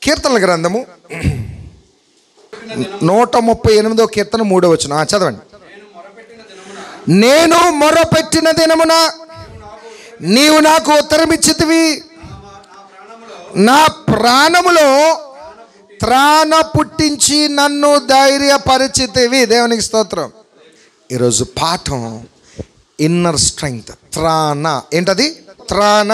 కీర్తనల గ్రంథము నూట ముప్పై ఎనిమిదో కీర్తన మూడో వచ్చిన చదవండి నేను మొరపెట్టిన దినమున నీవు నాకు ఉత్తరం ఇచ్చితివి నా ప్రాణములో త్రాణ పుట్టించి నన్ను ధైర్యపరిచితివి దేవునికి స్తోత్రం ఈరోజు పాఠం ఇన్నర్ స్ట్రెంగ్త్ త్రాణ ఏంటది త్రాణ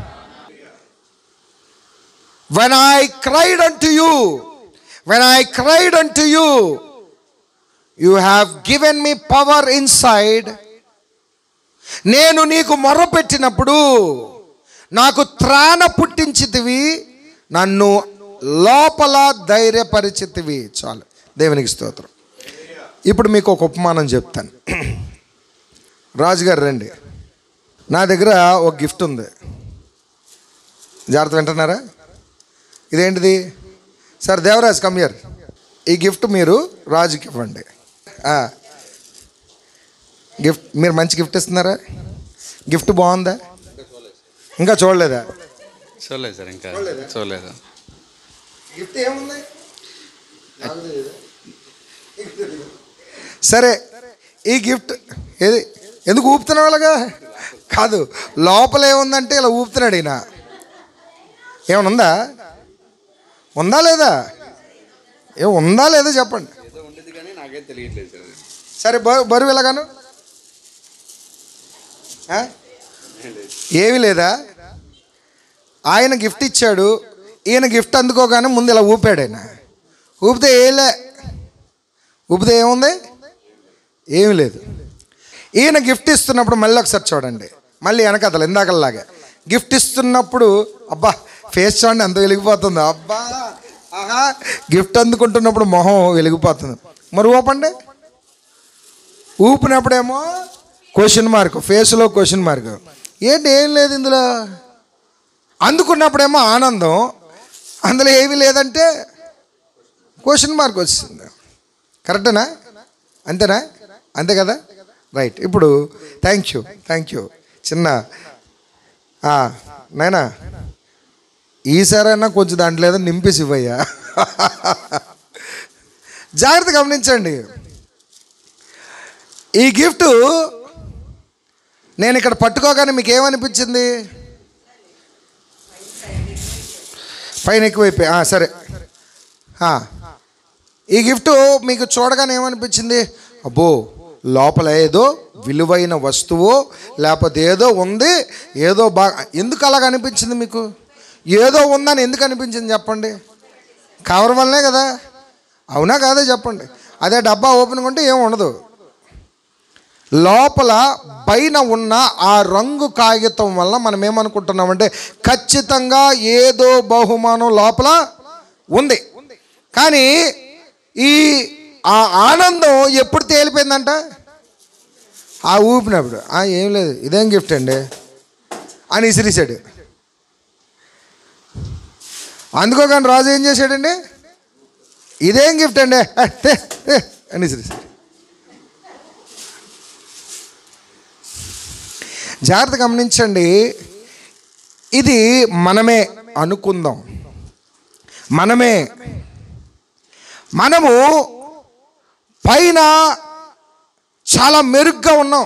when I cried unto you, when I cried unto you, you have given me power inside. నేను నీకు మొర్రపెట్టినప్పుడు నాకు త్రాణ పుట్టించితివి నన్ను లోపల ధైర్యపరిచితివి చాలు దేవునికి స్తోత్రం ఇప్పుడు మీకు ఒక ఉపమానం చెప్తాను రాజుగారు రండి నా దగ్గర ఒక గిఫ్ట్ ఉంది జాగ్రత్త వింటున్నారా ఇదేంటిది సార్ దేవరాజ్ కమ్యర్ ఈ గిఫ్ట్ మీరు రాజుకి ఇవ్వండి ఆ. గిఫ్ట్ మీరు మంచి గిఫ్ట్ ఇస్తున్నారా గిఫ్ట్ బాగుందా ఇంకా చూడలేదా చూడలేదు సార్ ఇంకా చూడలేదు గిఫ్ట్ ఏముంది సరే ఈ గిఫ్ట్ ఏది ఎందుకు ఊపుతున్నావు అలాగా కాదు లోపల ఏముందంటే ఇలా ఊపుతున్నాడు ఈయన ఏమైనా ఉందా ఉందా లేదా ఏ ఉందా లేదా చెప్పండి ఏదో ఉండేది కానీ నాకే తెలియట్లేదు సార్ సరే బరు బరువు ఎలాగాను ఆ? ఏమీ లేదా ఆయన గిఫ్ట్ ఇచ్చాడు ఈయన గిఫ్ట్ అందుకోగానే ముందు ఇలా ఊపాడు ఆయన ఊపితే ఏలే ఊపితే ఏముంది ఏమీ లేదు ఈయన గిఫ్ట్ ఇస్తున్నప్పుడు మళ్ళీ ఒకసారి చూడండి మళ్ళీ వెనకతలు ఇందాకలాగా గిఫ్ట్ ఇస్తున్నప్పుడు అబ్బా ఫేస్ చూడండి ఎంత వెలిగిపోతుంది అబ్బా ఆహా గిఫ్ట్ అందుకుంటున్నప్పుడు మొహం వెలిగిపోతుంది మరి ఊపండి ఊపినప్పుడేమో క్వశ్చన్ మార్క్ ఫేస్లో క్వశ్చన్ మార్క్ ఏంటి ఏం లేదు ఇందులో అందుకున్నప్పుడేమో ఆనందం అందులో ఏమీ లేదంటే క్వశ్చన్ మార్క్ వచ్చింది కరెక్టేనా అంతేనా అంతే కదా రైట్ ఇప్పుడు థ్యాంక్ యూ థ్యాంక్ యూ చిన్న ఆ, నాయనా ఈసారైనా కొంచెం దాంట్లో ఏదో నింపేసి ఇవ్వయ్యా జాగ్రత్త గమనించండి ఈ గిఫ్ట్ నేను ఇక్కడ పట్టుకోగానే మీకు ఏమనిపించింది పైన ఎక్కువైపోయి ఆ, సరే ఆ. ఈ గిఫ్ట్ మీకు చూడగానే ఏమనిపించింది అబ్బో లోపల ఏదో విలువైన వస్తువు లేకపోతే ఏదో ఉంది ఏదో బాగా ఎందుకు అలాగ అనిపించింది మీకు ఏదో ఉందని ఎందుకు అనిపించింది చెప్పండి కవర్ వల్లనే కదా అవునా కాదా చెప్పండి అదే డబ్బా ఓపెన్ ఉంటే ఏం ఉండదు లోపల పైన ఉన్న ఆ రంగు కాగితం వల్ల మనం ఏమనుకుంటున్నామంటే ఖచ్చితంగా ఏదో బహుమానం లోపల ఉంది కానీ ఈ ఆ ఆనందం ఎప్పుడు తేలిపోయిందంట ఆ ఊపినప్పుడు "ఆ, ఏం లేదు ఇదేం గిఫ్ట్ అండి అని ఇసిరిసాడు అందుకోగాని రాజు ఏం చేశాడండి ఇదేం గిఫ్ట్ అండి "ఆ, తే, తే" అని ఇసిరిసాడు జాగ్రత్త గమనించండి ఇది మనమే అనుకుందాం మనమే మనము పైన చాలా మెరుగ్గా ఉన్నాం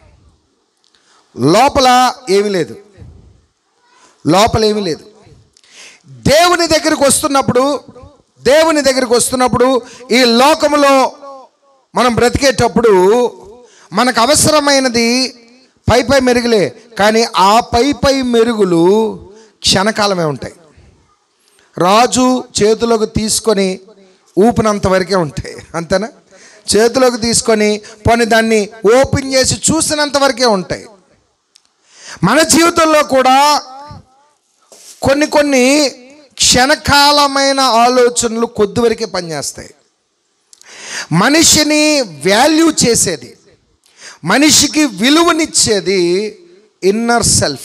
లోపల ఏమీ లేదు లోపల ఏమీ లేదు దేవుని దగ్గరికి వస్తున్నప్పుడు దేవుని దగ్గరికి వస్తున్నప్పుడు ఈ లోకములో మనం బ్రతికేటప్పుడు మనకు అవసరమైనది పై పై మెరుగులే కానీ ఆ పై పై మెరుగులు క్షణకాలమే ఉంటాయి రాజు చేతిలోకి తీసుకొని ఊపినంత వరకే ఉంటాయి అంతేనా చేతిలోకి తీసుకొని పోనీ దాన్ని ఓపెన్ చేసి చూసినంత వరకే ఉంటాయి మన జీవితంలో కూడా కొన్ని కొన్ని క్షణకాలమైన ఆలోచనలు కొద్ది వరకే పనిచేస్తాయి మనిషిని వాల్యూ చేసేది మనిషికి విలువనిచ్చేది ఇన్నర్ సెల్ఫ్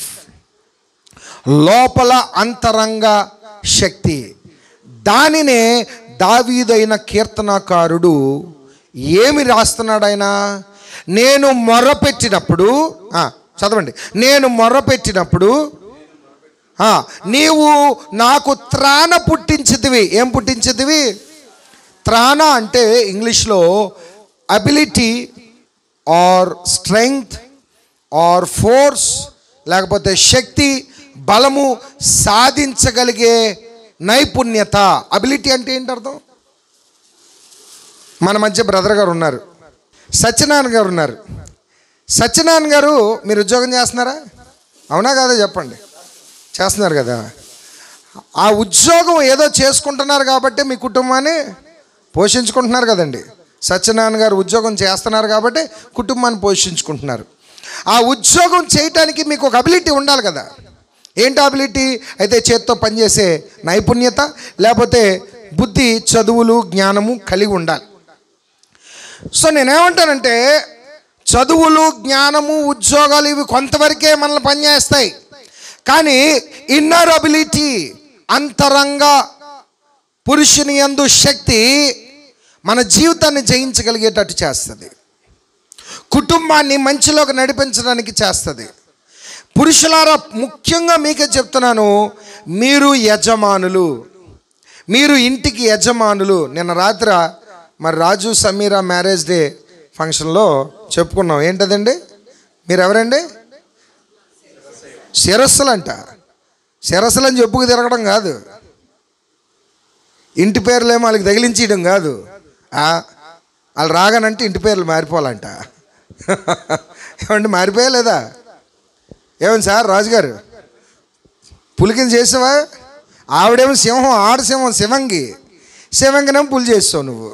లోపల అంతరంగ శక్తి దానినే దావీదైన కీర్తనకారుడు ఏమి రాస్తున్నాడు ఆయన నేను మొర్రపెట్టినప్పుడు ఆ, చదవండి నేను మొర్రపెట్టినప్పుడు ఆ, నీవు నాకు త్రాణ పుట్టించితివి ఏం పుట్టించితివి త్రాణ అంటే ఇంగ్లీష్లో ability or strength or force లేకపోతే శక్తి బలము సాధించగలిగే నైపుణ్యత అబిలిటీ అంటే ఏంటి అర్థం మన మధ్య బ్రదర్ గారు ఉన్నారు సత్యనారాయణ గారు ఉన్నారు సత్యనారాయణ గారు మీరు ఉద్యోగం చేస్తున్నారా అవునా కాదా చెప్పండి చేస్తున్నారు కదా ఆ ఉద్యోగం ఏదో చేసుకుంటున్నారు కాబట్టి మీ కుటుంబాన్ని పోషించుకుంటున్నారు కదండి సత్యనారాయణ గారు ఉద్యోగం చేస్తున్నారు కాబట్టి కుటుంబాన్ని పోషించుకుంటున్నారు ఆ ఉద్యోగం చేయటానికి మీకు ఒక అబిలిటీ ఉండాలి కదా ఏంటి అబిలిటీ అయితే చేత్తో పనిచేసే నైపుణ్యత లేకపోతే బుద్ధి చదువులు జ్ఞానము కలిగి ఉండాలి సో నేనేమంటానంటే చదువులు జ్ఞానము ఉద్యోగాలు ఇవి కొంతవరకే మనల్ని పనిచేస్తాయి కానీ ఇన్నర్ అబిలిటీ అంతరంగ పురుషుని యందు శక్తి మన జీవితాన్ని జయించగలిగేటట్టు చేస్తుంది కుటుంబాన్ని మంచిలోకి నడిపించడానికి చేస్తుంది పురుషులారా ముఖ్యంగా మీకే చెప్తున్నాను మీరు యజమానులు మీరు ఇంటికి యజమానులు నిన్న రాత్రి మరి రాజు సమీరా మ్యారేజ్ డే ఫంక్షన్లో చెప్పుకున్నాం ఏంటదండి మీరు ఎవరండి శిరస్సులంట శిరస్సులు అని చెప్పుకు తిరగడం కాదు ఇంటి పేర్లేమో వాళ్ళకి తగిలించేయడం కాదు ఆ, వాళ్ళు రాగానంటే ఇంటి పేర్లు మారిపోవాలంట ఏమండి మారిపోయలేదా ఏమండి సార్ రాజుగారు పులికిని చేసావా ఆవిడేమో సింహం ఆడ సింహం శివంగి శివంగినేమో పులి చేస్తావు నువ్వు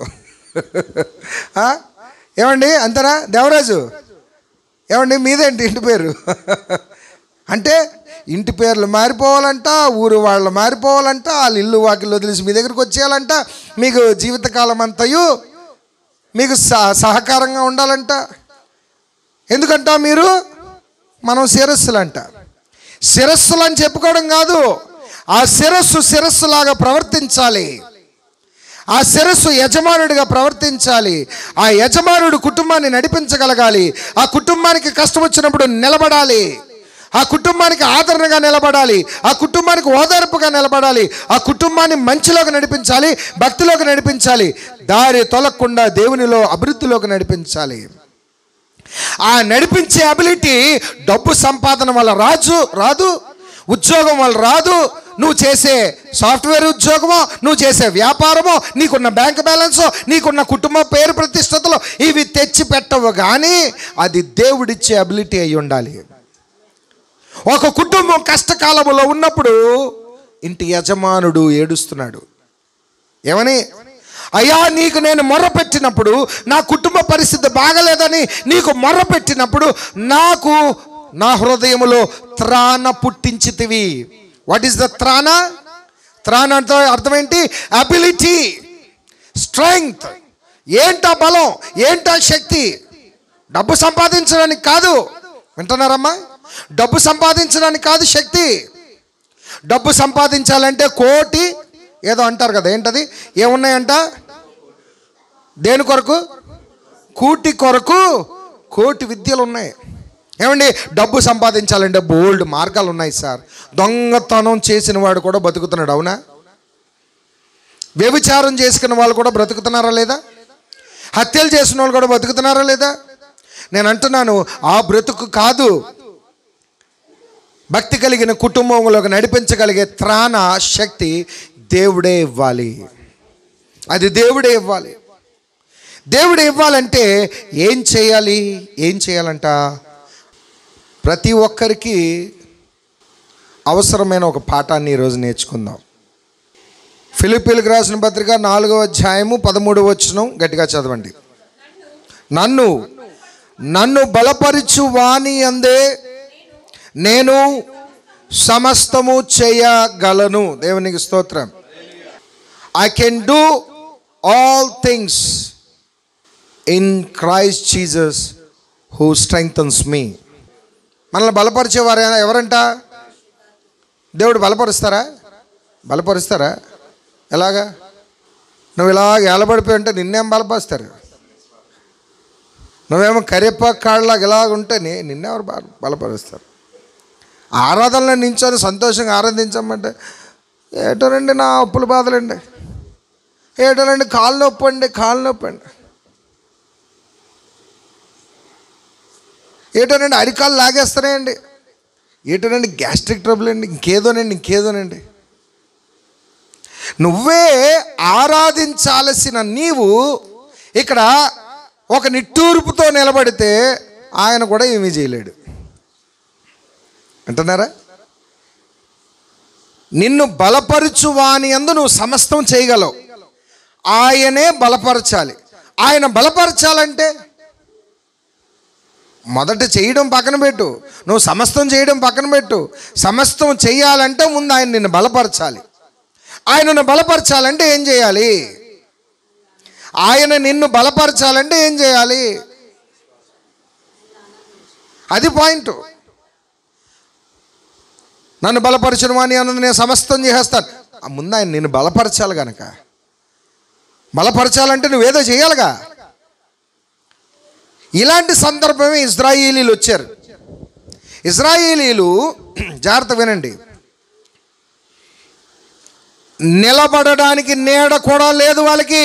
ఆ? ఏమండి అంతరా దేవరాజు ఏమండి మీదేంటి ఇంటి పేరు అంటే ఇంటి పేర్లు మారిపోవాలంట ఊరు వాళ్ళు మారిపోవాలంట వాళ్ళ ఇల్లు వాకిళ్ళు వదిలేసి మీ దగ్గరికి వచ్చేయాలంట మీకు జీవితకాలం అంతయు మీకు సహ సహకారంగా ఉండాలంట ఎందుకంట మీరు మనం శిరస్సులంట శిరస్సులు అని చెప్పుకోవడం కాదు ఆ శిరస్సు శిరస్సులాగా ప్రవర్తించాలి ఆ శిరస్సు యజమానుడిగా ప్రవర్తించాలి ఆ యజమానుడు కుటుంబాన్ని నడిపించగలగాలి ఆ కుటుంబానికి కష్టం వచ్చినప్పుడు నిలబడాలి ఆ కుటుంబానికి ఆదరణగా నిలబడాలి ఆ కుటుంబానికి ఓదార్పుగా నిలబడాలి ఆ కుటుంబాన్ని మంచిలోకి నడిపించాలి భక్తిలోకి నడిపించాలి దారి తొలగకుండా దేవునిలో అభివృద్ధిలోకి నడిపించాలి ఆ నడిపించే అబిలిటీ డబ్బు సంపాదన వల్ల రాజు రాదు ఉద్యోగం వల్ల రాదు నువ్వు చేసే సాఫ్ట్వేర్ ఉద్యోగమో నువ్వు చేసే వ్యాపారమో నీకున్న బ్యాంక్ బ్యాలెన్సో నీకున్న కుటుంబ పేరు ప్రతిష్టతలో ఇవి తెచ్చి పెట్టవు కానీ అది దేవుడిచ్చే అబిలిటీ అయి ఉండాలి ఒక కుటుంబం కష్టకాలంలో ఉన్నప్పుడు ఇంటి యజమానుడు ఏడుస్తున్నాడు ఏమని అయ్యా నీకు నేను మొర్ర పెట్టినప్పుడు నా కుటుంబ పరిస్థితి బాగలేదని నీకు మొర్ర పెట్టినప్పుడు నాకు నా హృదయములో త్రాణ పుట్టించితివి వాట్ ఈస్ ద త్రాణ త్రాణ అంటే అర్థం ఏంటి అబిలిటీ స్ట్రెంగ్త్ ఏంటా బలం ఏంటా శక్తి డబ్బు సంపాదించడానికి కాదు వింటున్నారమ్మా డబ్బు సంపాదించడానికి కాదు శక్తి డబ్బు సంపాదించాలంటే కోటి ఏదో అంటారు కదా ఏంటది ఏమున్నాయంట దేని కొరకు కూటి కొరకు కోటి విద్యలు ఉన్నాయి ఏమండి డబ్బు సంపాదించాలంటే బోల్డ్ మార్గాలు ఉన్నాయి సార్ దొంగతనం చేసిన వాడు కూడా బతుకుతున్నాడు అవునా వ్యభిచారం చేసుకున్న వాళ్ళు కూడా బ్రతుకుతున్నారా లేదా హత్యలు చేసిన వాళ్ళు కూడా బతుకుతున్నారా లేదా నేను అంటున్నాను ఆ బ్రతుకు కాదు భక్తి కలిగిన కుటుంబంలోకి నడిపించగలిగే త్రాణ శక్తి దేవుడే ఇవ్వాలి అది దేవుడే ఇవ్వాలి దేవుడు ఇవ్వాలంటే ఏం చేయాలి ఏం చేయాలంట ప్రతి ఒక్కరికి అవసరమైన ఒక పాఠాన్ని ఈరోజు నేర్చుకుందాం ఫిలిపిలకు రాసిన పత్రిక నాలుగో అధ్యాయము పదమూడు వచనం గట్టిగా చదవండి నన్ను నన్ను బలపరిచు వాణి అందే నేను సమస్తము చేయగలను దేవునికి స్తోత్రం I can do all things in Christ Jesus who strengthens me మనల్ని బలపరిచేవారు ఎవరంట దేవుడు బలపరుస్తారా బలపరుస్తారా ఎలాగా నువ్వు ఇలా ఏలబడిపోయి ఉంటే నిన్నేం బలపరుస్తారు నువ్వేమో కరివేపాకు కాళ్ళలాగా ఇలాగ ఉంటే నీ- నిన్నెవరు బల- బలపరుస్తారు ఆరాధనలో నించొని సంతోషంగా ఆరాధించమంటే ఏటోనండి నా అప్పుల బాధలండి ఏటోనండి కాలు నొప్పి అండి కాలు నొప్పి అండి ఏటోనండి అరికాలు లాగేస్తున్నాయండి ఏటోనండి గ్యాస్ట్రిక్ ట్రబుల్ అండి ఇంకేదోనండి ఇంకేదోనండి నువ్వే ఆరాధించాల్సిన నీవు ఇక్కడ ఒక నిట్టూర్పుతో నిలబడితే ఆయన కూడా ఏమీ చేయలేడు అంటున్నారా నిన్ను బలపరచు వాని అందు నువ్వు సమస్తం చేయగలవు ఆయనే బలపరచాలి ఆయన బలపరచాలంటే మొదట చేయడం పక్కన పెట్టు నువ్వు సమస్తం చేయడం పక్కన పెట్టు సమస్తం చేయాలంటే ముందు ఆయన నిన్ను బలపరచాలి ఆయనను బలపరచాలంటే ఏం చేయాలి ఆయన నిన్ను బలపరచాలంటే ఏం చేయాలి అది పాయింట్ నన్ను బలపరచడం అని అన్నది నేను సమస్తం చేసేస్తాను ఆ ముందు ఆయన నిన్ను బలపరచాలి గనక బలపరచాలంటే నువ్వేదో చేయాలిగా ఇలాంటి సందర్భమే ఇజ్రాయేలీలు వచ్చారు ఇజ్రాయేలీలు జాగ్రత్త వినండి నిలబడడానికి నీడ కూడా లేదు వాళ్ళకి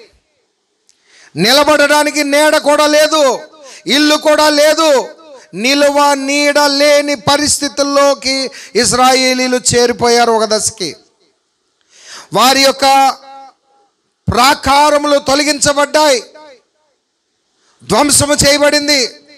నిలబడడానికి నీడ కూడా లేదు ఇల్లు కూడా లేదు నిలువ నీడ లేని పరిస్థితుల్లోకి ఇజ్రాయేలీలు చేరిపోయారు ఒక దశకి వారి యొక్క ప్రాకారములు తొలగించబడ్డాయి ధ్వంసము చేయబడింది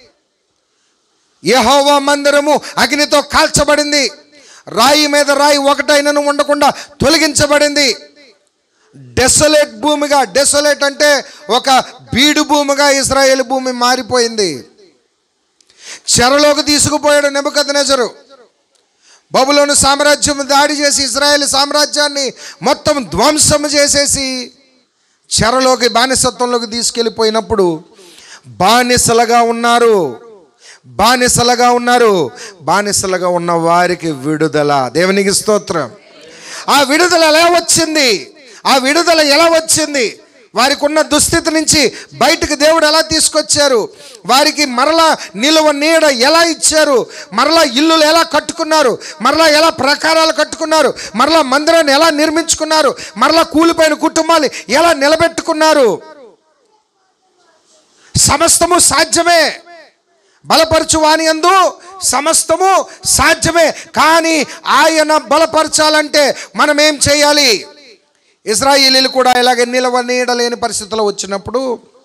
యెహోవా మందిరము అగ్నితో కాల్చబడింది రాయి మీద రాయి ఒకటైనను ఉండకుండా తొలగించబడింది డెసొలేట్ భూమిగా డెసొలేట్ అంటే ఒక బీడు భూమిగా ఇజ్రాయేల్ భూమి మారిపోయింది చెరలోకి తీసుకుపోయాడు నెబుకద్నెజరు బబులోను సామ్రాజ్యం దాడి చేసి ఇజ్రాయేల్ సామ్రాజ్యాన్ని మొత్తం ధ్వంసం చేసేసి చెరలోకి బానిసత్వంలోకి తీసుకెళ్ళిపోయినప్పుడు బానిసలుగా ఉన్నారు బానిసలుగా ఉన్నారు బానిసలుగా ఉన్న వారికి విడుదల దేవునికి స్తోత్రం ఆ విడుదల ఎలా వచ్చింది ఆ విడుదల ఎలా వచ్చింది వారికి ఉన్న దుస్థితి నుంచి బయటకు దేవుడు ఎలా తీసుకొచ్చారు వారికి మరలా నిలువ నీడ ఎలా ఇచ్చారు మరలా ఇల్లులు ఎలా కట్టుకున్నారు మరలా ఎలా ప్రకారాలు కట్టుకున్నారు మరలా మందిరాన్ని ఎలా నిర్మించుకున్నారు మరలా కూలిపోయిన కుటుంబాలు ఎలా నిలబెట్టుకున్నారు సమస్తము సాధ్యమే బలపరచు వాని అందు సమస్తము సాధ్యమే కానీ ఆయన బలపరచాలంటే మనం ఏం చేయాలి ఇజ్రాయిలీలు కూడా ఇలాగే నిలవ నీడలేని పరిస్థితుల్లో వచ్చినప్పుడు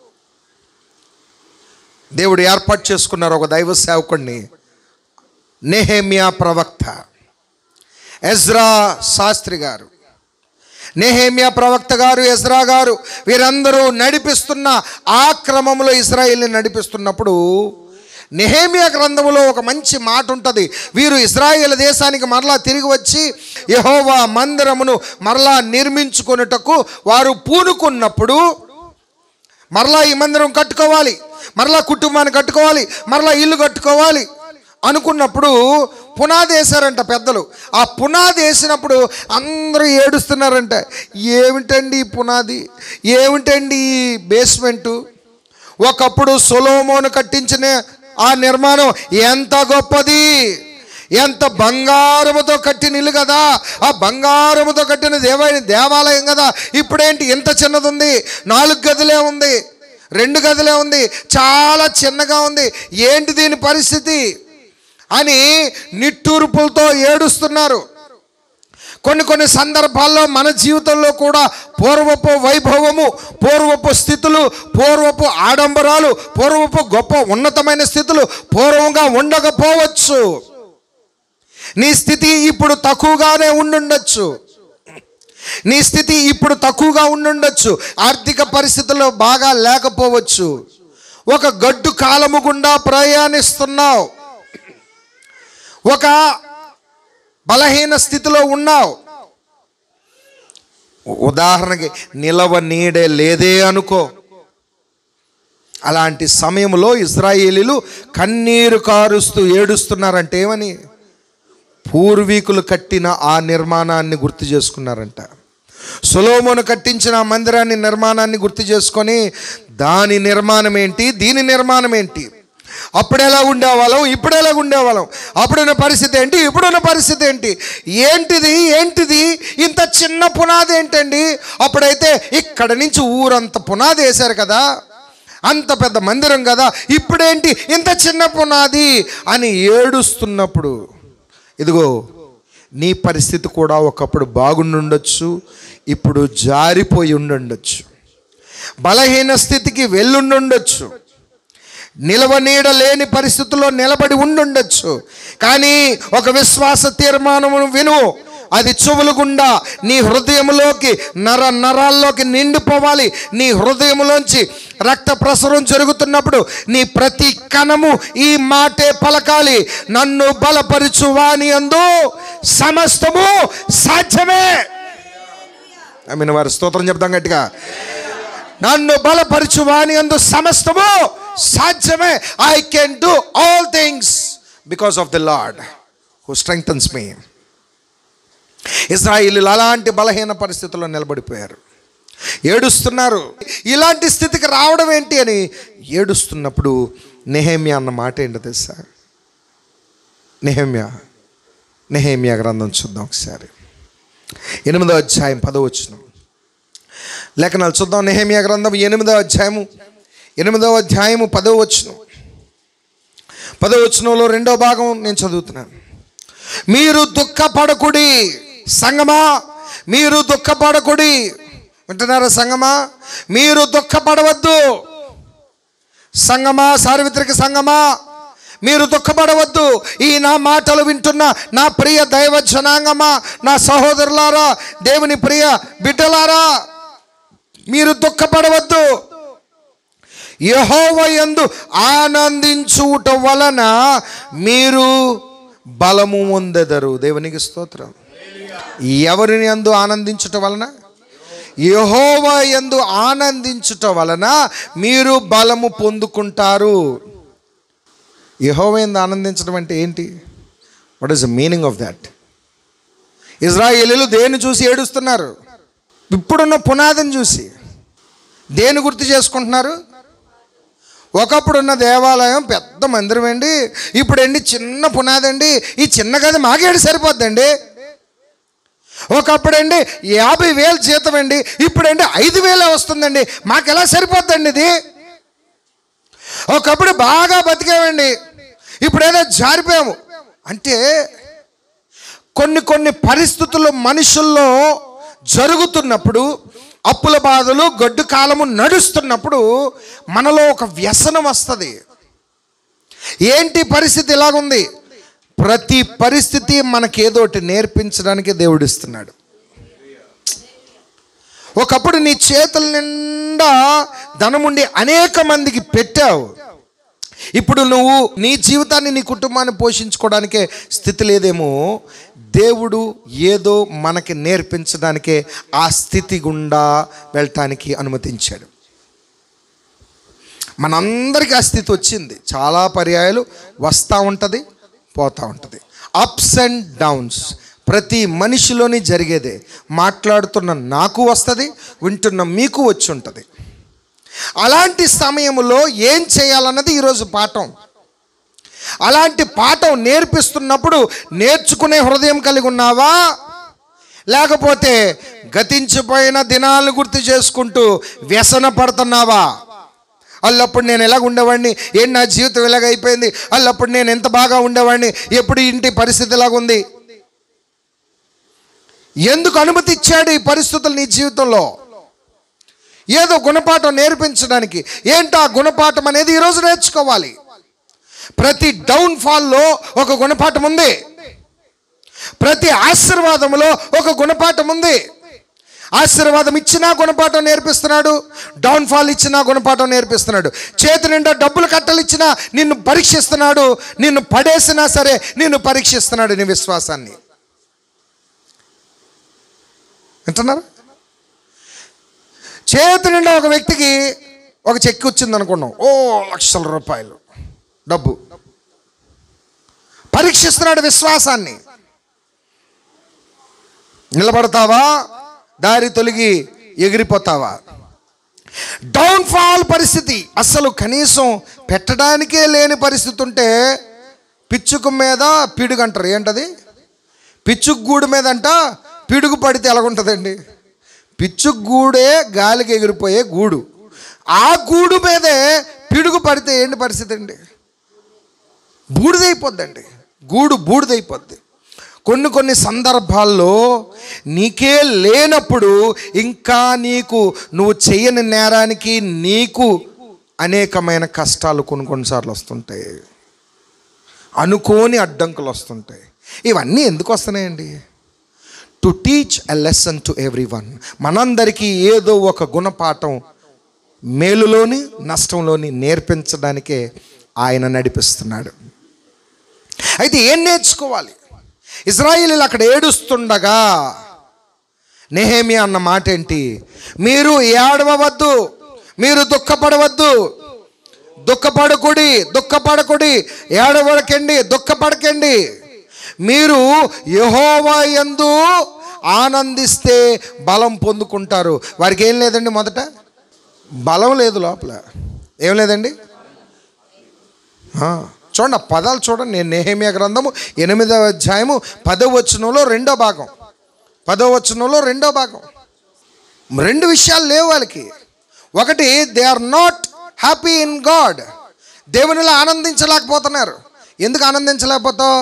దేవుడు ఏర్పాటు చేసుకున్నారు ఒక దైవ సేవకుడిని నెహేమియా ప్రవక్త ఎజ్రా శాస్త్రి గారు నెహేమియా ప్రవక్త గారు ఎజ్రా గారు వీరందరూ నడిపిస్తున్న ఆ క్రమంలో ఇజ్రాయిల్ని నడిపిస్తున్నప్పుడు నెహేమియా గ్రంథములో ఒక మంచి మాట ఉంటుంది వీరు ఇజ్రాయేల్ దేశానికి మరలా తిరిగి వచ్చి యహోవా మందిరమును మరలా నిర్మించుకొనుటకు వారు పూనుకున్నప్పుడు మరలా ఈ మందిరం కట్టుకోవాలి మరలా కుటుంబాన్ని కట్టుకోవాలి మరలా ఇల్లు కట్టుకోవాలి అనుకున్నప్పుడు పునాది వేశారంట పెద్దలు ఆ పునాది వేసినప్పుడు అందరూ ఏడుస్తున్నారంట ఏమిటండి ఈ పునాది ఏమిటండి ఈ బేస్మెంటు ఒకప్పుడు సొలోమోను కట్టించిన ఆ నిర్మాణం ఎంత గొప్పది ఎంత బంగారముతో కట్టిన ఇల్లు కదా ఆ బంగారముతో కట్టిన దేవ దేవాలయం కదా ఇప్పుడేంటి ఇంత చిన్నది ఉంది నాలుగు గదులే ఉంది రెండు గదులే ఉంది చాలా చిన్నగా ఉంది ఏంటి దీని పరిస్థితి అని నిట్టూర్పులతో ఏడుస్తున్నారు కొన్ని కొన్ని సందర్భాల్లో మన జీవితంలో కూడా పూర్వపు వైభవము పూర్వపు స్థితులు పూర్వపు ఆడంబరాలు పూర్వపు గొప్ప ఉన్నతమైన స్థితులు పూర్వంగా ఉండకపోవచ్చు నీ స్థితి ఇప్పుడు తక్కువగానే ఉండుండొచ్చు నీ స్థితి ఇప్పుడు తక్కువగా ఉండుండొచ్చు ఆర్థిక పరిస్థితుల్లో బాగా లేకపోవచ్చు ఒక గడ్డు కాలము గుండా ప్రయాణిస్తున్నావు ఒక బలహీన స్థితిలో ఉన్నావు ఉదాహరణకి నిలవ నీడే లేదే అనుకో అలాంటి సమయంలో ఇజ్రాయేలీలు కన్నీరు కారుస్తూ ఏడుస్తున్నారంటే ఏమని పూర్వీకులు కట్టిన ఆ నిర్మాణాన్ని గుర్తు చేసుకున్నారంట సులోమును కట్టించిన ఆ మందిరాన్ని నిర్మాణాన్ని గుర్తు చేసుకొని దాని నిర్మాణం ఏంటి దీని నిర్మాణం ఏంటి అప్పుడు ఎలా ఉండేవాళ్ళం ఇప్పుడు ఎలా ఉండేవాళ్ళం అప్పుడున్న పరిస్థితి ఏంటి ఇప్పుడున్న పరిస్థితి ఏంటి ఏంటిది ఏంటిది ఇంత చిన్న పునాది ఏంటండి అప్పుడైతే ఇక్కడ నుంచి ఊరంత పునాది వేశారు కదా అంత పెద్ద మందిరం కదా ఇప్పుడేంటి ఇంత చిన్న పునాది అని ఏడుస్తున్నప్పుడు ఇదిగో నీ పరిస్థితి కూడా ఒకప్పుడు బాగుండుండొచ్చు ఇప్పుడు జారిపోయి ఉండుండొచ్చు బలహీన స్థితికి వెళ్ళుండుండొచ్చు నిలవ నీడ లేని పరిస్థితుల్లో నిలబడి ఉండుండొచ్చు కానీ ఒక విశ్వాస తీర్మానమును విను అది చెవులు గుండా నీ హృదయంలోకి నర నరాల్లోకి నిండిపోవాలి నీ హృదయంలోంచి రక్త ప్రసరం జరుగుతున్నప్పుడు నీ ప్రతి కణము ఈ మాటే పలకాలి నన్ను బలపరుచు వాని అందు సమస్తము సాధ్యమే ఐ మీన్ వారి స్తోత్రం చెప్తాం గట్టిగా నన్ను బలపరచు వాని అందు సమస్తము సాధ్యమే I can do all things because of the Lord who strengthens me ఇజ్రాయిలీలు అలాంటి బలహీన పరిస్థితుల్లో నిలబడిపోయారు ఏడుస్తున్నారు ఇలాంటి స్థితికి రావడం ఏంటి అని ఏడుస్తున్నప్పుడు నెహేమియా అన్న మాట ఏంటో తెలుసా నెహేమియా నెహేమియా గ్రంథం చూద్దాం ఒకసారి ఎనిమిదో అధ్యాయం పదవచ్చును లేఖనాలు చూద్దాం నెహేమియా గ్రంథం ఎనిమిదో అధ్యాయము ఎనిమిదవ అధ్యాయము పదవ వచ్చును పదవ వచనంలో రెండో భాగం నేను చదువుతున్నాను మీరు దుఃఖపడకుడి సంగమా మీరు దుఃఖపడకుడి వింటున్నారా సంగమా మీరు దుఃఖపడవద్దు సంగమా సార్వత్రిక సంగమా మీరు దుఃఖపడవద్దు ఈ నా మాటలు వింటున్న నా ప్రియ దైవ జనాంగమా నా సహోదరులారా దేవుని ప్రియ బిడ్డలారా మీరు దుఃఖపడవద్దు యహోవ యందు ఆనందించుట వలన మీరు బలము పొందెదరు దేవునికి స్తోత్రం ఎవరిని యందు ఆనందించుట వలన యహోవ యందు ఆనందించుట వలన మీరు బలము పొందుకుంటారు యహోవ యందు ఆనందించడం అంటే ఏంటి what is the meaning of that ఇజ్రాయేలీలు దేన్ని చూసి ఏడుస్తున్నారు ఇప్పుడున్న పునాదిని చూసి దేని గుర్తు చేసుకుంటున్నారు ఒకప్పుడు ఉన్న దేవాలయం పెద్ద మందిరం అండి ఇప్పుడండి చిన్న పునాది అండి ఈ చిన్న గది మాకేడు సరిపోద్దండి ఒకప్పుడండి యాభై వేలు జీతం అండి ఇప్పుడండి ఐదు వేలే వస్తుందండి మాకు ఎలా సరిపోద్దండి ఇది ఒకప్పుడు బాగా బతికామండి ఇప్పుడేదో జారిపోయాము అంటే కొన్ని కొన్ని పరిస్థితులు మనుషుల్లో జరుగుతున్నప్పుడు అప్పుల బాధలు గడ్డు కాలము నడుస్తున్నప్పుడు మనలో ఒక వ్యసనం వస్తుంది ఏంటి పరిస్థితి ఇలాగుంది ప్రతి పరిస్థితి మనకేదోటి నేర్పించడానికి దేవుడు ఇస్తున్నాడు ఒకప్పుడు నీ చేతుల నిండా ధనముండి అనేక మందికి పెట్టావు ఇప్పుడు నువ్వు నీ జీవితాన్ని నీ కుటుంబాన్ని పోషించుకోవడానికే స్థితి లేదేమో దేవుడు ఏదో మనకి నేర్పించడానికే ఆ స్థితి గుండా వెళ్ళటానికి అనుమతించాడు మనందరికీ ఆ స్థితి వచ్చింది చాలా పర్యాయాలు వస్తూ ఉంటుంది పోతూ ఉంటుంది అప్స్ అండ్ డౌన్స్ ప్రతి మనిషిలోని జరిగేదే మాట్లాడుతున్న నాకు వస్తుంది వింటున్న మీకు వచ్చి ఉంటుంది అలాంటి సమయంలో ఏం చేయాలన్నది ఈరోజు పాఠం అలాంటి పాఠం నేర్పిస్తున్నప్పుడు నేర్చుకునే హృదయం కలిగి ఉన్నావా లేకపోతే గతించిపోయిన దినాలను గుర్తు చేసుకుంటూ వ్యసన పడుతున్నావా అల్లప్పుడు నేను ఎలాగ ఉండేవాడిని ఏంటి నా జీవితం ఇలాగ అయిపోయింది అల్లప్పుడు నేను ఎంత బాగా ఉండేవాడిని ఎప్పుడు ఇంటి పరిస్థితి ఎలాగుంది ఎందుకు అనుమతి ఇచ్చాడు ఈ పరిస్థితులు నీ జీవితంలో ఏదో గుణపాఠం నేర్పించడానికి ఏంటి ఆ గుణపాఠం అనేది ఈరోజు నేర్చుకోవాలి ప్రతి డౌన్ఫాల్లో ఒక గుణపాఠం ఉంది ప్రతి ఆశీర్వాదంలో ఒక గుణపాఠం ఉంది ఆశీర్వాదం ఇచ్చినా గుణపాఠం నేర్పిస్తున్నాడు డౌన్ఫాల్ ఇచ్చినా గుణపాఠం నేర్పిస్తున్నాడు చేతి నిండా డబ్బులు కట్టలు ఇచ్చినా నిన్ను పరీక్షిస్తున్నాడు నిన్ను పడేసినా సరే నిన్ను పరీక్షిస్తున్నాడు నీ విశ్వాసాన్ని వింటున్నారు చేతి నిండా ఒక వ్యక్తికి ఒక చెక్ వచ్చింది అనుకున్నాం ఓ లక్షల రూపాయలు డబ్బు పరీక్షిస్తున్నాడు విశ్వాసాన్ని నిలబడతావా దారి తొలగి ఎగిరిపోతావా డౌన్ఫాల్ పరిస్థితి అసలు కనీసం పెట్టడానికే లేని పరిస్థితి ఉంటే పిచ్చుకు మీద పిడుగు అంటారు ఏంటది పిచ్చుకు గూడు మీద అంట పిడుగు పడితే ఎలాగుంటుందండి పిచ్చుకు గూడే గాలికి ఎగిరిపోయే గూడు ఆ గూడు మీదే పిడుగు పడితే ఏంటి పరిస్థితి అండి బూడిదైపోద్దండి గూడు బూడిదైపోద్ది కొన్ని కొన్ని సందర్భాల్లో నీకే లేనప్పుడు ఇంకా నీకు నువ్వు చేయని నేరానికి నీకు అనేకమైన కష్టాలు కొన్ని కొన్నిసార్లు వస్తుంటాయి అనుకోని అడ్డంకులు వస్తుంటాయి ఇవన్నీ ఎందుకు వస్తున్నాయండి to teach a lesson to everyone మనందరికీ ఏదో ఒక గుణపాఠం మేలులోని నష్టంలోని నేర్పించడానికే ఆయన నడిపిస్తున్నాడు అయితే ఏం నేర్చుకోవాలి ఇజ్రాయిలీలు అక్కడ ఏడుస్తుండగా నెహేమి అన్న మాట ఏంటి మీరు ఏడవవద్దు మీరు దుఃఖపడవద్దు దుఃఖపడకుడి దుఃఖపడకుడి ఏడవడకండి దుఃఖపడకండి మీరు యహోవా యందు ఆనందిస్తే బలం పొందుకుంటారు వారికి ఏం లేదండి మొదట బలం లేదు లోపల ఏం లేదండి ఆ, చూడండి ఆ పదాలు చూడండి నేను నేహేమియా గ్రంథము ఎనిమిదవ అధ్యాయము పదవ వచనంలో రెండో భాగం పదవ వచనంలో రెండో భాగం రెండు విషయాలు లేవు వాళ్ళకి ఒకటి they are not happy in God దేవునిలో ఆనందించలేకపోతున్నారు ఎందుకు ఆనందించలేకపోతావు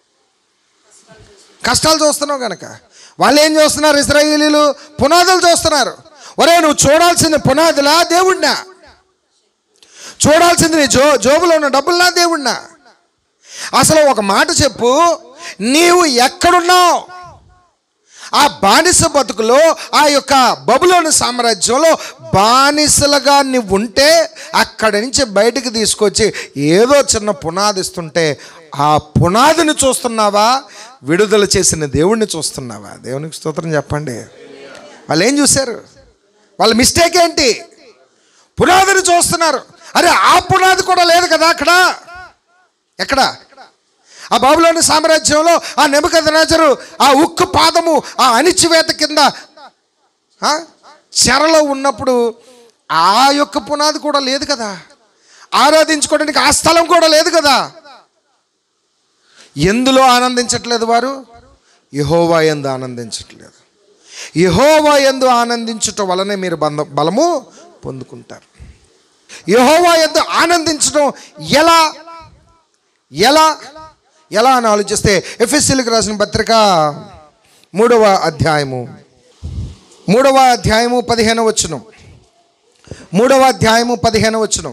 కష్టాలు చూస్తున్నావు కనుక వాళ్ళు ఏం చూస్తున్నారు ఇస్రాయేలీలు పునాదులు చూస్తున్నారు ఒరే నువ్వు చూడాల్సింది పునాదులా దేవుడినా చూడాల్సింది నీ జో జోబులో ఉన్న డబ్బుల్నా దేవుడినా అసలు ఒక మాట చెప్పు నీవు ఎక్కడున్నావు ఆ బానిస బతుకులో ఆ యొక్క బబులోని సామ్రాజ్యంలో బానిసలుగా నువ్వు ఉంటే అక్కడి నుంచి బయటికి తీసుకొచ్చి ఏదో చిన్న పునాది ఇస్తుంటే ఆ పునాదిని చూస్తున్నావా విడుదల చేసిన దేవుణ్ణి చూస్తున్నావా దేవునికి స్తోత్రం చెప్పండి వాళ్ళు ఏం చూశారు వాళ్ళ మిస్టేక్ ఏంటి పునాదిని చూస్తున్నారు అరే ఆ పునాది కూడా లేదు కదా అక్కడ ఎక్కడ ఆ బాబులోని సామ్రాజ్యంలో ఆ నెమకద నజరు ఆ ఉక్కు పాదము ఆ అణిచివేత కింద ఆ, చెరలో ఉన్నప్పుడు ఆ యొక్క పునాది కూడా లేదు కదా ఆరాధించుకోవడానికి ఆ స్థలం కూడా లేదు కదా ఎందులో ఆనందించట్లేదు వారు యహోవా ఎందు ఆనందించట్లేదు యహోవా ఎందు ఆనందించటం వలనే మీరు బంధ బలము పొందుకుంటారు యహోవా ఎందు ఆనందించడం ఎలా ఎలా ఎలా అని ఆలోచిస్తే ఎఫ్ఎస్సీలకు రాసిన పత్రిక మూడవ అధ్యాయము మూడవ అధ్యాయము పదిహేను వచ్చును మూడవ అధ్యాయము పదిహేను వచ్చును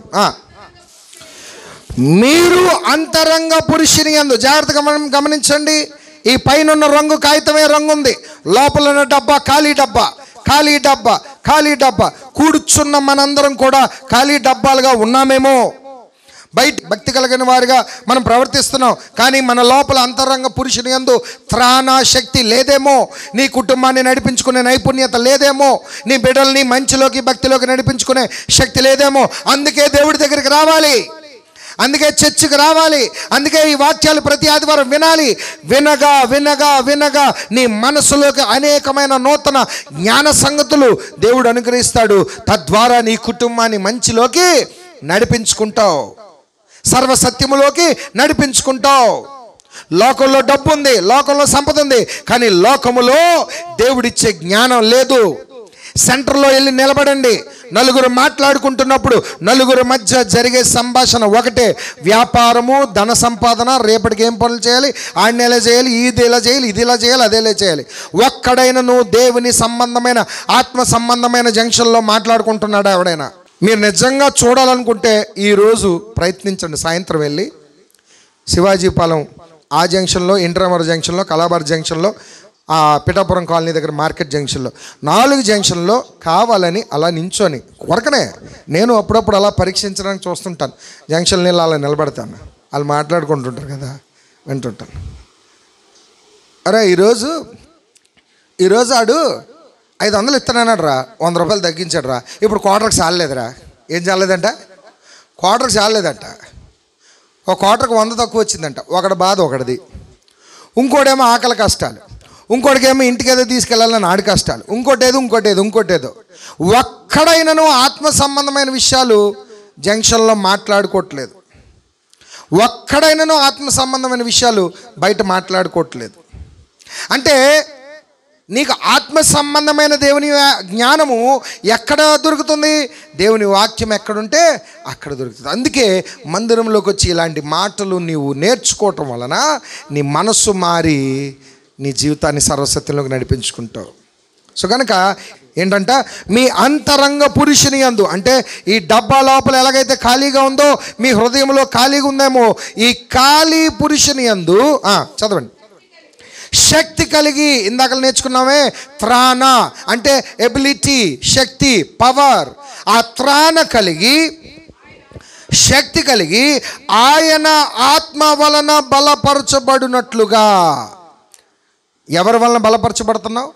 మీరు అంతరంగ పురుషుని అందు జాగ్రత్తగా మనం గమనించండి ఈ పైన ఉన్న రంగు కాగితమే రంగు ఉంది లోపల ఉన్న డబ్బా ఖాళీ డబ్బా ఖాళీ డబ్బా ఖాళీ డబ్బా కూర్చున్న మనందరం కూడా ఖాళీ డబ్బాలుగా ఉన్నామేమో బయట భక్తి కలిగిన వారిగా మనం ప్రవర్తిస్తున్నాం కానీ మన లోపల అంతరంగ పురుషుని యందు త్రాణ శక్తి లేదేమో నీ కుటుంబాన్ని నడిపించుకునే నైపుణ్యత లేదేమో నీ బిడ్డల్ని మంచిలోకి భక్తిలోకి నడిపించుకునే శక్తి లేదేమో అందుకే దేవుడి దగ్గరికి రావాలి అందుకే చర్చికి రావాలి అందుకే ఈ వాక్యాలు ప్రతి ఆదివారం వినాలి వినగా వినగా వినగా నీ మనసులోకి అనేకమైన నూతన జ్ఞాన సంగతులు దేవుడు అనుగ్రహిస్తాడు తద్వారా నీ కుటుంబాన్ని మంచిలోకి నడిపించుకుంటావు సర్వసత్యములోకి నడిపించుకుంటావు లోకంలో డబ్బు ఉంది లోకంలో సంపద ఉంది కానీ లోకములో దేవుడిచ్చే జ్ఞానం లేదు సెంటర్లో వెళ్ళి నిలబడండి నలుగురు మాట్లాడుకుంటున్నప్పుడు నలుగురు మధ్య జరిగే సంభాషణ ఒకటే వ్యాపారము ధన సంపాదన రేపటికి ఏం పనులు చేయాలి ఆడిని ఎలా చేయాలి ఇది ఇలా చేయాలి ఇది ఇలా చేయాలి అదేలా చేయాలి ఒక్కడైనా నువ్వు దేవుని సంబంధమైన ఆత్మ సంబంధమైన జంక్షన్లో మాట్లాడుకుంటున్నాడా ఎవడైనా మీరు నిజంగా చూడాలనుకుంటే ఈరోజు ప్రయత్నించండి సాయంత్రం వెళ్ళి శివాజీపాలెం ఆ జంక్షన్లో ఇంటర్మర్ జంక్షన్లో కలాబార్ జంక్షన్లో ఆ పిఠాపురం కాలనీ దగ్గర మార్కెట్ జంక్షన్లో నాలుగు జంక్షన్లో కావాలని అలా నించొని కొరకనే నేను అప్పుడప్పుడు అలా పరీక్షించడానికి చూస్తుంటాను జంక్షన్ నీళ్ళు అలా నిలబడతాను వాళ్ళు మాట్లాడుకుంటుంటారు కదా వింటుంటాను అరే ఈరోజు ఈరోజు ఆడు ఐదు వందలు ఇస్తానన్నాడు రా వంద రూపాయలు తగ్గించాడు రా ఇప్పుడు క్వార్టర్కి చాలేదురా ఏం చాలేదంట క్వార్టర్కి చాలేదంట ఒక క్వార్టర్కి వంద తక్కువ వచ్చిందంట ఒకటి బాధ ఒకటిది ఇంకోటేమో ఆకలి కష్టాలు ఇంకోటికేమో ఇంటికి ఏదో తీసుకెళ్ళాలని ఆడి కష్టాలు ఇంకోటి ఏదో ఇంకోటి ఏదో ఇంకోటి ఏదో ఒక్కడైనను ఆత్మ సంబంధమైన విషయాలు జంక్షన్లో మాట్లాడుకోవట్లేదు ఒక్కడైనను ఆత్మ సంబంధమైన విషయాలు బయట మాట్లాడుకోవట్లేదు అంటే నీకు ఆత్మ సంబంధమైన దేవుని వా- జ్ఞానము ఎక్కడ దొరుకుతుంది దేవుని వాక్యం ఎక్కడుంటే అక్కడ దొరుకుతుంది అందుకే మందిరంలోకి వచ్చి ఇలాంటి మాటలు నీవు నేర్చుకోవటం వలన నీ మనస్సు మారి నీ జీవితాన్ని సర్వసత్యంలోకి నడిపించుకుంటావు సో కనుక ఏంటంట మీ అంతరంగ పురుషుని అందు అంటే ఈ డబ్బా లోపల ఎలాగైతే ఖాళీగా ఉందో మీ హృదయంలో ఖాళీగా ఉందేమో ఈ ఖాళీ పురుషుని అందు ఆ, చదవండి శక్తి కలిగి ఇందాక నేర్చుకున్నామే త్రాణ అంటే ఎబిలిటీ శక్తి పవర్ ఆ త్రాణ కలిగి శక్తి కలిగి ఆయన ఆత్మ వలన బలపరచబడినట్లుగా ఎవరి వలన బలపరచబడుతున్నావు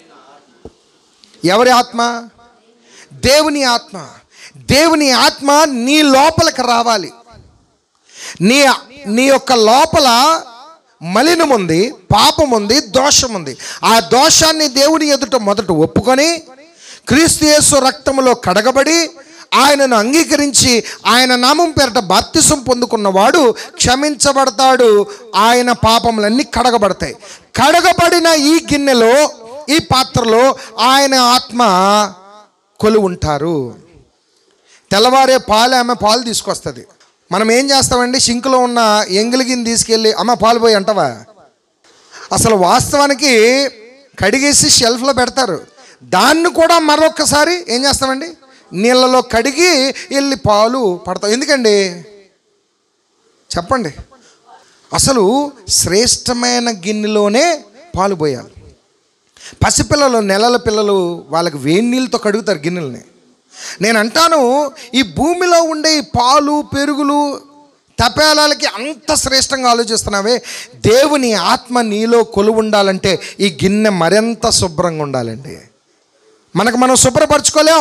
ఎవరి ఆత్మ దేవుని ఆత్మ దేవుని ఆత్మ నీ లోపలికి రావాలి నీ నీ యొక్క లోపల మలినం ఉంది పాపం ఉంది దోషం ఉంది ఆ దోషాన్ని దేవుని ఎదుట మొదట ఒప్పుకొని క్రీస్తు యేసు రక్తములో కడగబడి ఆయనను అంగీకరించి ఆయన నామం పేరట బాప్తిసం పొందుకున్నవాడు క్షమించబడతాడు ఆయన పాపములన్నీ కడగబడతాయి కడగబడిన ఈ గిన్నెలో ఈ పాత్రలో ఆయన ఆత్మ కొలు ఉంటారు తెల్లవారే పాలు ఆమె పాలు తీసుకొస్తుంది మనం ఏం చేస్తామండి సింకులో ఉన్న ఎంగిలిగిని తీసుకెళ్ళి అమ్మ పాలు పోయి అంటావా అసలు వాస్తవానికి కడిగేసి షెల్ఫ్లో పెడతారు దాన్ని కూడా మరొకసారి ఏం చేస్తామండి నీళ్ళలో కడిగి వెళ్ళి పాలు పడతాం ఎందుకండి చెప్పండి అసలు శ్రేష్టమైన గిన్నెలోనే పాలు పోయాలి పసిపిల్లలు నెలల పిల్లలు వాళ్ళకి వేడి నీళ్ళతో కడుగుతారు గిన్నెల్ని నేను అంటాను ఈ భూమిలో ఉండే ఈ పాలు పెరుగులు తపేలాలకి అంత శ్రేష్టంగా ఆలోచిస్తున్నావే దేవుని ఆత్మ నీలో కొలువు ఉండాలంటే ఈ గిన్నె మరింత శుభ్రంగా ఉండాలండి మనకు మనం శుభ్రపరచుకోలేం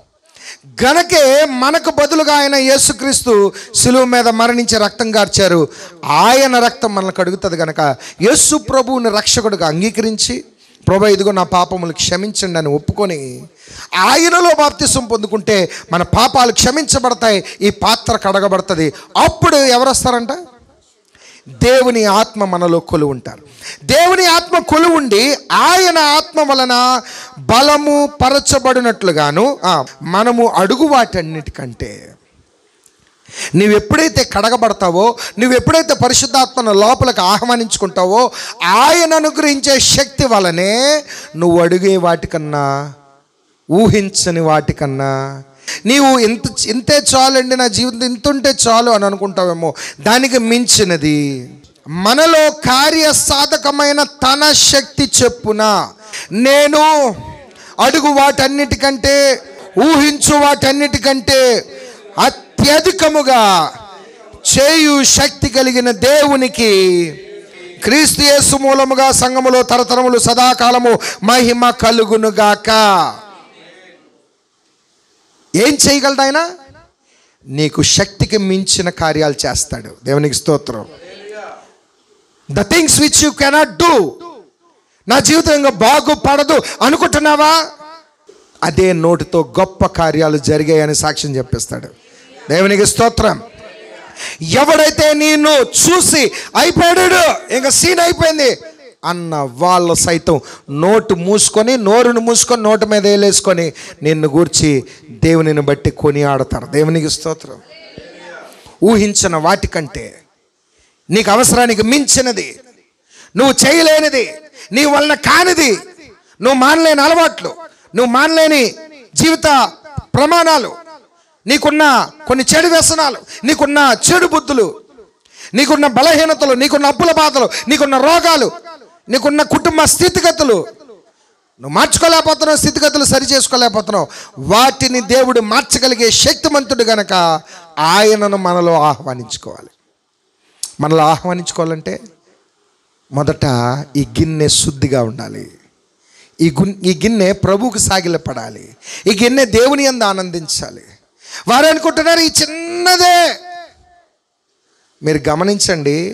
గనకే మనకు బదులుగా ఆయన యేసుక్రీస్తు సులువు మీద మరణించి రక్తం గార్చారు ఆయన రక్తం మనల్ని కడుగుతుంది గనక యేసు ప్రభువుని రక్షకుడిగా అంగీకరించి ప్రభు ఇదిగో నా పాపములు క్షమించండి అని ఒప్పుకొని ఆయనలో బాప్తిసం పొందుకుంటే మన పాపాలు క్షమించబడతాయి ఈ పాత్ర కడగబడుతుంది అప్పుడు ఎవరు వస్తారంట దేవుని ఆత్మ మనలో కొలు ఉంటారు దేవుని ఆత్మ కొలు ఉండి ఆయన ఆత్మ వలన బలము పరచబడినట్లుగాను ఆ, మనము అడుగు వాటన్నిటికంటే నువ్వు ఎప్పుడైతే కడగబడతావో నువ్వు ఎప్పుడైతే పరిశుద్ధాత్మను లోపలికి ఆహ్వానించుకుంటావో ఆయన అనుగ్రహించే శక్తి వలనే నువ్వు అడిగే వాటికన్నా ఊహించని వాటికన్నా నీవు ఇంత ఇంతే చాలండి నా జీవితం ఇంత ఉంటే చాలు అని అనుకుంటావేమో దానికి మించినది మనలో కార్య సాధకమైన తన శక్తి చెప్పున నేను అడుగు వాటన్నిటికంటే ఊహించు వాటన్నిటికంటే అత్యధికముగా చేయు శక్తి కలిగిన దేవునికి క్రీస్తు యేసు మూలముగా సంఘములో తరతరములు సదాకాలము మహిమ కలుగునుగాక ఏం చేయగలడు ఆయన నీకు శక్తికి మించిన కార్యాలు చేస్తాడు దేవునికి స్తోత్రం the things which you cannot do నా జీవితం ఇంకా బాగుపడదు అనుకుంటున్నావా అదే నోటితో గొప్ప కార్యాలు జరిగాయని సాక్ష్యం చెప్పిస్తాడు దేవునికి స్తోత్రం ఎవడైతే నేను చూసి అయిపోయాడు ఇంకా సీన్ అయిపోయింది అన్న వాళ్ళు సైతం నోటు మూసుకొని నోరును మూసుకొని నోటు మీద వేలేసుకొని నిన్ను గూర్చి దేవునిని బట్టి కొని ఆడతారు దేవునికి స్తోత్రం ఊహించిన వాటికంటే నీకు అవసరానికి మించినది నువ్వు చేయలేనిది నీ వలన కానిది నువ్వు మానలేని అలవాట్లు నువ్వు మానలేని జీవిత ప్రమాణాలు నీకున్న కొన్ని చెడు వ్యసనాలు నీకున్న చెడు బుద్ధులు నీకున్న బలహీనతలు నీకున్న అప్పుల బాధలు నీకున్న రోగాలు నీకున్న కుటుంబ స్థితిగతులు నువ్వు మార్చుకోలేకపోతున్నావు స్థితిగతులు సరి చేసుకోలేకపోతున్నావు వాటిని దేవుడు మార్చగలిగే శక్తిమంతుడు గనక ఆయనను మనలో ఆహ్వానించుకోవాలి మనలో ఆహ్వానించుకోవాలంటే మొదట ఈ గిన్నె శుద్ధిగా ఉండాలి ఈ గున్ ఈ గిన్నె ప్రభువుకు సాగిలపడాలి ఈ గిన్నె దేవుని అందు ఆనందించాలి వారు అనుకుంటున్నారు ఈ చిన్నదే మీరు గమనించండి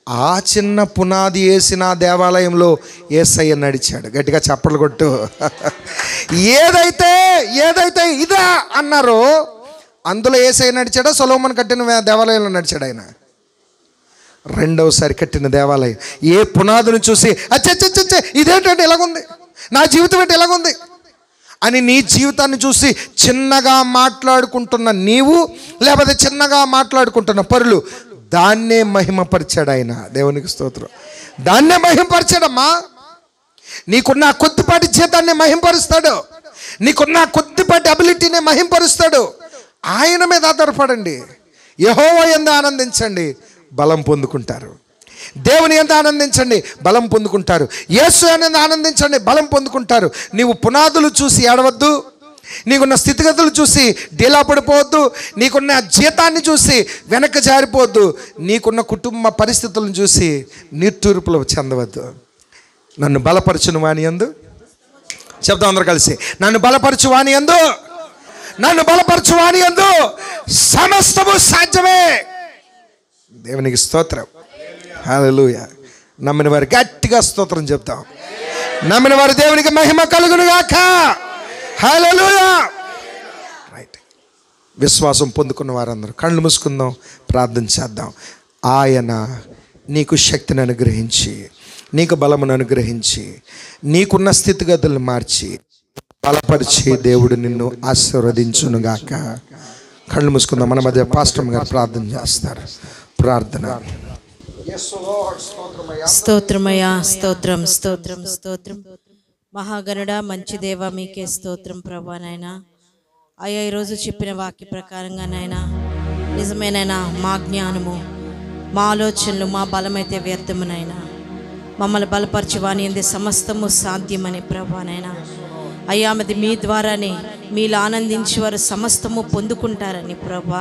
ఆ చిన్న పునాది వేసిన దేవాలయంలో ఏసయ్య నడిచాడు గట్టిగా చప్పట్లు కొట్టు ఏదైతే ఏదైతే ఇదా అన్నారో అందులో ఏసయ్య నడిచాడో సొలోమన్ కట్టిన దేవాలయంలో నడిచాడు ఆయన రెండవసారి కట్టిన దేవాలయం ఏ పునాదును చూసి అచ్చచ్చచ్చచ్చే ఇదేంటంటే ఎలాగుంది నా జీవితం ఏంటి ఎలాగుంది అని నీ జీవితాన్ని చూసి చిన్నగా మాట్లాడుకుంటున్న నీవు లేకపోతే చిన్నగా మాట్లాడుకుంటున్న పరులు దాన్నే మహిమపరిచాడు ఆయన దేవునికి స్తోత్రం దాన్నే మహిమపరిచాడమ్మా నీకున్న ఆ కొద్దిపాటి జీతాన్ని మహింపరుస్తాడు నీకున్న ఆ కొద్దిపాటి అబిలిటీని మహింపరుస్తాడు ఆయన మీద ఆధారపడండి యహోవ ఎందు ఆనందించండి బలం పొందుకుంటారు దేవుని ఎంత ఆనందించండి బలం పొందుకుంటారు యేసు అనేది ఆనందించండి బలం పొందుకుంటారు నీవు పునాదులు చూసి ఏడవద్దు నీకున్న స్థితిగతులు చూసి డీలా పడిపోవద్దు నీకున్న జీతాన్ని చూసి వెనక్కి జారిపోవద్దు నీకున్న కుటుంబ పరిస్థితులను చూసి నిట్టూర్పులు చెందవద్దు నన్ను బలపరచును వాని ఎందు చెప్తాం అందరు కలిసి నన్ను బలపరచు వాని ఎందు నన్ను బలపరచు వాని ఎందు సమస్తము సాధ్యమే దేవునికి స్తోత్రం హల్లెలూయా నమ్మిన వారు గట్టిగా స్తోత్రం చెప్తాం నమ్మిన వారు దేవునికి మహిమ కలుగును గాక హల్లెలూయా రైట్ విశ్వాసం పొందుకున్న వారందరూ కళ్ళు మూసుకుందాం ప్రార్థన చేద్దాం ఆయన నీకు శక్తిని అనుగ్రహించి నీకు బలమును అనుగ్రహించి నీకున్న స్థితిగతులను మార్చి బలపరిచి దేవుడు నిన్ను ఆశీర్వదించునుగాక కళ్ళు మూసుకుందాం మన మధ్య పాస్టర్ గారు ప్రార్థన చేస్తారు ప్రార్థన స్తోత్రమయ్యా స్తోత్రం స్తోత్రం స్తోత్రం మహాగణుడ మంచి దేవ మీకే స్తోత్రం ప్రభా నాయనా అయ్యా ఈరోజు చెప్పిన వాక్య ప్రకారంగా నాయనా నిజమేనైనా మా జ్ఞానము మా ఆలోచనలు మా బలమైతే వ్యర్థమునైనా మమ్మల్ని బలపరచు వాని ఎందు సమస్తము సాధ్యమని ప్రభానైనా అయ్యా అది మీ ద్వారానే మీలో ఆనందించి వారు సమస్తము పొందుకుంటారని ప్రభా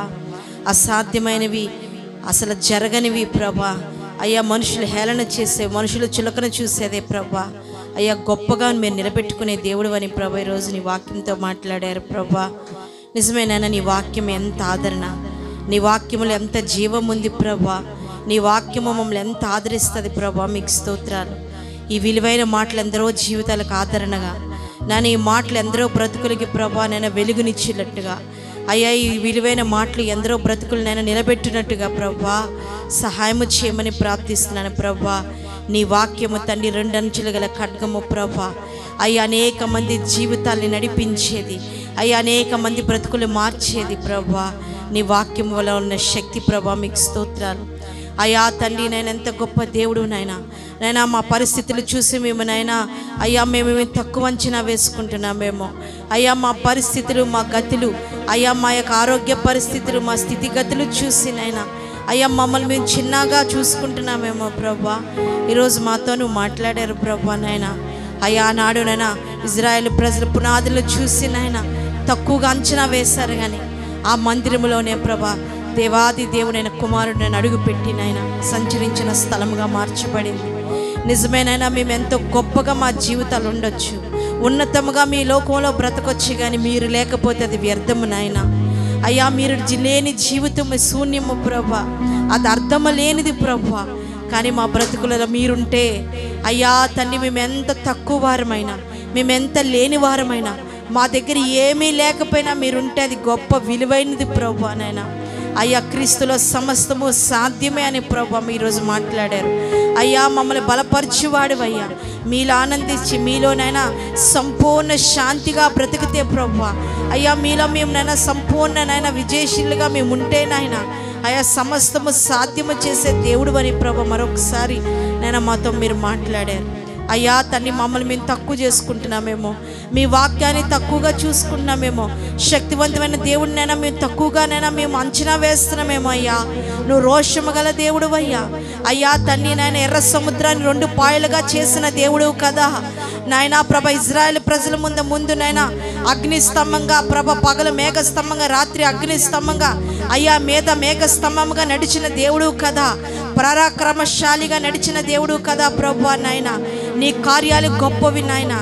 అసాధ్యమైనవి అసలు జరగనివి ప్రభా అయ్యా మనుషులు హేళన చేసే మనుషులు చులకన చూసేదే ప్రభా అయ్యా గొప్పగా మీరు నిలబెట్టుకునే దేవుడు అని ప్రభా ఈరోజు నీ వాక్యంతో మాట్లాడారు ప్రభా నిజమేనైనా నీ వాక్యం ఎంత ఆదరణ నీ వాక్యములు ఎంత జీవం ఉంది ప్రభా నీ వాక్యము మమ్మల్ని ఎంత ఆదరిస్తుంది ప్రభా మీకు స్తోత్రాలు ఈ విలువైన మాటలు ఎందరో జీవితాలకు ఆదరణగా నేను ఈ మాటలు ఎందరో బ్రతుకులకి ప్రభా నేను వెలుగునిచ్చినట్టుగా అయ్యా ఈ విలువైన మాటలు ఎందరో బ్రతుకులు నేను నిలబెట్టినట్టుగా ప్రభా సహాయము చేయమని ప్రార్థిస్తున్నాను ప్రభా నీ వాక్యము తండ్రి రెండంచులు గల ఖడ్గము ప్రభా అయ్యా అనేక మంది జీవితాల్ని నడిపించేది అయ్యా అనేక మంది బ్రతుకులు మార్చేది ప్రభా నీ వాక్యం వల్ల ఉన్న శక్తి ప్రభా మీకు స్తోత్రాలు అయ్యా తండ్రి నేను ఎంత గొప్ప దేవుడు నాయనా నైనా మా పరిస్థితులు చూసి మేము నైనా అయ్యా మేము ఏమి తక్కువ అంచనా వేసుకుంటున్నామేమో అయ్యా మా పరిస్థితులు మా గతులు అయ్యా మా యొక్క ఆరోగ్య పరిస్థితులు మా స్థితిగతులు చూసి నైనా అయ్యా మమ్మల్ని మేము చిన్నగా చూసుకుంటున్నామేమో ప్రభా ఈరోజు మాతో నువ్వు మాట్లాడారు ప్రభా నాయనా అయ్యా నాడు నైనా ఇజ్రాయెల్ ప్రజల పునాదులు చూసి నాయనా తక్కువగా అంచనా వేశారు కానీ ఆ మందిరములోనే ప్రభా దేవాది దేవుడైన కుమారుడు నేను అడుగుపెట్టి నాయన సంచరించిన స్థలముగా మార్చబడింది నిజమేనైనా మేము ఎంతో గొప్పగా మా జీవితాలు ఉండొచ్చు ఉన్నతముగా మీ లోకంలో బ్రతకొచ్చు కానీ మీరు లేకపోతే అది వ్యర్థము నాయన అయ్యా మీరు జి- లేని జీవితము శూన్యము ప్రభా అది అర్థము లేనిది ప్రభా కానీ మా బ్రతుకులలో మీరుంటే అయ్యా తండ్రి మేము ఎంత తక్కువ వారమైనా మేము ఎంత లేని వారమైనా మా దగ్గర ఏమీ లేకపోయినా మీరుంటే అది గొప్ప విలువైనది ప్రభా నాయనా అయ్యా క్రీస్తులో సమస్తము సాధ్యమే అని ప్రభా ఈరోజు మాట్లాడారు అయ్యా మమ్మల్ని బలపరచువాడు అయ్యా మీలో ఆనందించి మీలోనైనా సంపూర్ణ శాంతిగా బ్రతికితే ప్రభా అయ్యా మీలో మేము నైనా సంపూర్ణనైనా విజయశీలుగా మేము ఉంటేనైనా అయ్యా సమస్తము సాధ్యము చేసే దేవుడు అని ప్రభా మరొకసారి నేను మాతో మీరు మాట్లాడారు అయ్యా తన్ని మమ్మల్ని మేము తక్కువ చేసుకుంటున్నామేమో మీ వాక్యాన్ని తక్కువగా చూసుకుంటున్నామేమో శక్తివంతమైన దేవుడినైనా మేము తక్కువగానైనా మేము అంచనా వేస్తున్నామేమో అయ్యా నువ్వు రోషము గల దేవుడు అయ్యా అయ్యా తన్ని నాయన ఎర్ర సముద్రాన్ని రెండు పాయలుగా చేసిన దేవుడు కదా నాయనా ప్రభ ఇజ్రాయెల్ ప్రజల ముందు ముందు నాయన అగ్ని స్తంభంగా ప్రభ పగలు మేఘ స్తంభంగా రాత్రి అగ్ని స్తంభంగా అయ్యా మీద మేఘ స్తంభంగా నడిచిన దేవుడు కదా పరాక్రమశాలిగా నడిచిన దేవుడు కదా ప్రభు నాయన నీ కార్యాలు గొప్పవి నాయన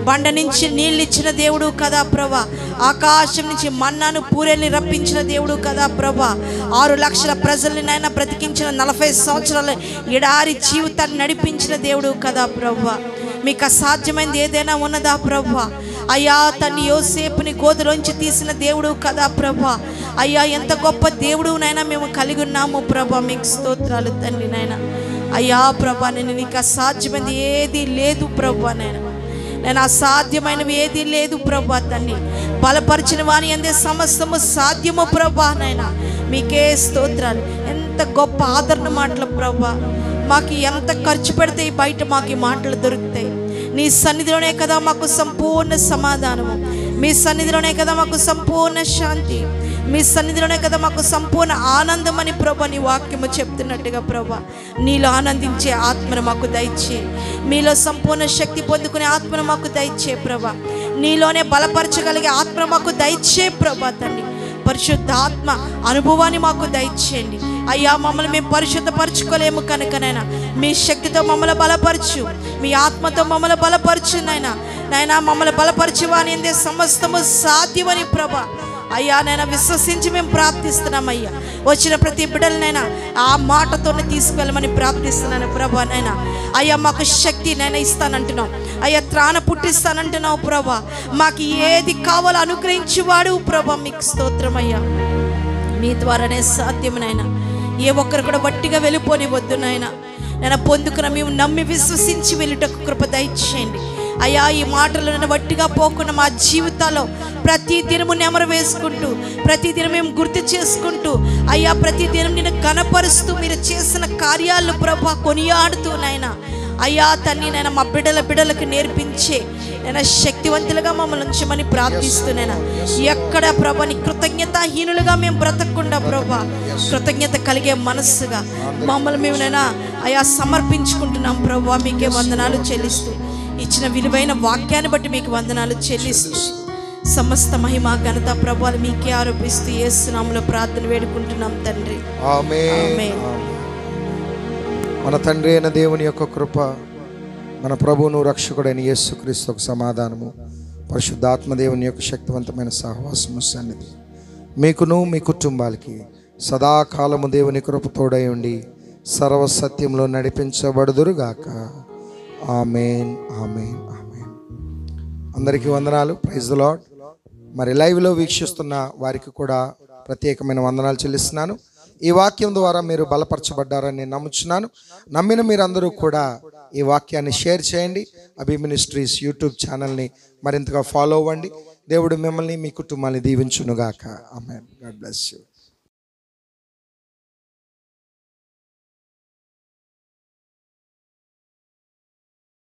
బండ నుంచి నీళ్ళు ఇచ్చిన దేవుడు కదా ప్రభా ఆకాశం నుంచి మన్నాను పూరేని రప్పించిన దేవుడు కదా ప్రభా ఆరు లక్షల ప్రజల్ని నాయన బ్రతికించిన నలభై సంవత్సరాల ఎడారి జీవితాన్ని నడిపించిన దేవుడు కదా ప్రభా మీకు అసాధ్యమైనది ఏదైనా ఉన్నదా ప్రభా అయ్యా తన్ని యోసేపుని గోధులోంచి తీసిన దేవుడు కదా ప్రభా అయ్యా ఎంత గొప్ప దేవుడు నైనా మేము కలిగి ఉన్నాము ప్రభా మీకు స్తోత్రాలు తండ్రి నాయన అయ్యా ప్రభా నేను నీకు అసాధ్యమైనది ఏది లేదు ప్రభా నేను నేను అసాధ్యమైనవి ఏది లేదు ప్రభా తండ్రి బలపరిచిన వాని అందే సమస్తము సాధ్యము ప్రభా నాయన మీకే స్తోత్రాలు ఎంత గొప్ప ఆదరణ మాటలు ప్రభా మాకు ఎంత ఖర్చు పెడితే ఈ బయట మాకు ఈ మాటలు దొరుకుతాయి నీ సన్నిధిలోనే కదా మాకు సంపూర్ణ సమాధానము మీ సన్నిధిలోనే కదా మాకు సంపూర్ణ శాంతి మీ సన్నిధిలోనే కదా మాకు సంపూర్ణ ఆనందం అని ప్రభా నీ వాక్యము చెప్తున్నట్టుగా ప్రభా నీలో ఆనందించే ఆత్మను మాకు దయచే మీలో సంపూర్ణ శక్తి పొందుకునే ఆత్మను మాకు దయచే ప్రభా నీలోనే బలపరచగలిగే ఆత్మ మాకు దయచే ప్రభా తండ్రి పరిశుద్ధ ఆత్మ అనుభవాన్ని మాకు దయచేయండి అయ్యా మమ్మల్ని మేము పరిశుద్ధపరచుకోలేము కనుకనైనా మీ శక్తితో మమ్మల్ని బలపరచు మీ ఆత్మతో మమ్మల్ని బలపరచు నాయన నాయన మమ్మల్ని బలపరచువాని అందే సమస్తము సాధ్యమని ప్రభా అయ్యా నేను విశ్వసించి మేము ప్రార్థిస్తున్నాం అయ్యా వచ్చిన ప్రతి బిడ్డలనైనా ఆ మాటతోనే తీసుకువెళ్ళమని ప్రార్థిస్తున్నాను ప్రభా నైనా అయ్యా మాకు శక్తి నేను ఇస్తానంటున్నావు అయ్యా త్రాణ పుట్టిస్తానంటున్నావు ప్రభా మాకు ఏది కావాలో అనుగ్రహించేవాడు ప్రభా మీకు స్తోత్రం అయ్యా మీ ద్వారానే సాధ్యమునైనా ఏ ఒక్కరు కూడా వట్టిగా వెళ్ళిపోనివద్దు నాయన నేను పొందుకున్న మేము నమ్మి విశ్వసించి వెళ్ళుటకు కృప దయచేయండి అయ్యా ఈ మాటలు నేను వట్టిగా పోకుండా మా జీవితాల్లో ప్రతి దినము నెమరు వేసుకుంటూ ప్రతి దినం మేము గుర్తు చేసుకుంటూ అయ్యా ప్రతి దినం నేను కనపరుస్తూ మీరు చేసిన కార్యాలు ప్రభా కొనియాడుతూ నాయన అయ్యా తన్ని నేను మా బిడ్డల బిడ్డలకు నేర్పించే నేను శక్తివంతులుగా మమ్మల్ని ఉంచమని ప్రార్థిస్తున్నాను ఎక్కడ ప్రభా నీ కృతజ్ఞతాహీనులుగా మేము బ్రతకకుండా ప్రభా కృతజ్ఞత కలిగే మనస్సుగా మమ్మల్ని మేము నైనా అయా సమర్పించుకుంటున్నాం ప్రభా మీకే వందనాలు చెల్లిస్తూ ఇచ్చిన విలువైన వాక్యాన్ని బట్టి మీకు వందనాలు చెల్లిస్తూ సమస్త మహిమ ఘనత ప్రభావాలు మీకే ఆరోపిస్తూ ఏసునాములో ప్రార్థన వేడుకుంటున్నాం తండ్రి ఆమేన్. ఆమేన్. మన తండ్రి అయిన దేవుని యొక్క కృప మన ప్రభువును రక్షకుడైన యేసుక్రీస్తుకు సమాధానము పరిశుద్ధాత్మదేవుని యొక్క శక్తివంతమైన సహవాసము సన్నిధి మీకును మీ కుటుంబాలకి సదాకాలము దేవుని కృప తోడై ఉండి సర్వసత్యంలో నడిపించబడుదురుగాక ఆమెన్ ఆమెన్ ఆమెన్ అందరికీ వందనాలు ప్రైజ్ లాడ్ మరి లైవ్లో వీక్షిస్తున్న వారికి కూడా ప్రత్యేకమైన వందనాలు చెల్లిస్తున్నాను ఈ వాక్యం ద్వారా మీరు బలపరచబడ్డారని నేను నమ్ముచున్నాను నమ్మిన మీరందరూ కూడా ఈ వాక్యాన్ని షేర్ చేయండి అభి మినిస్ట్రీస్ యూట్యూబ్ ఛానల్ని మరింతగా ఫాలో అవ్వండి దేవుడు మిమ్మల్ని మీ కుటుంబాన్ని దీవించునుగాక ఆమెన్ గాడ్ బ్లెస్ యూ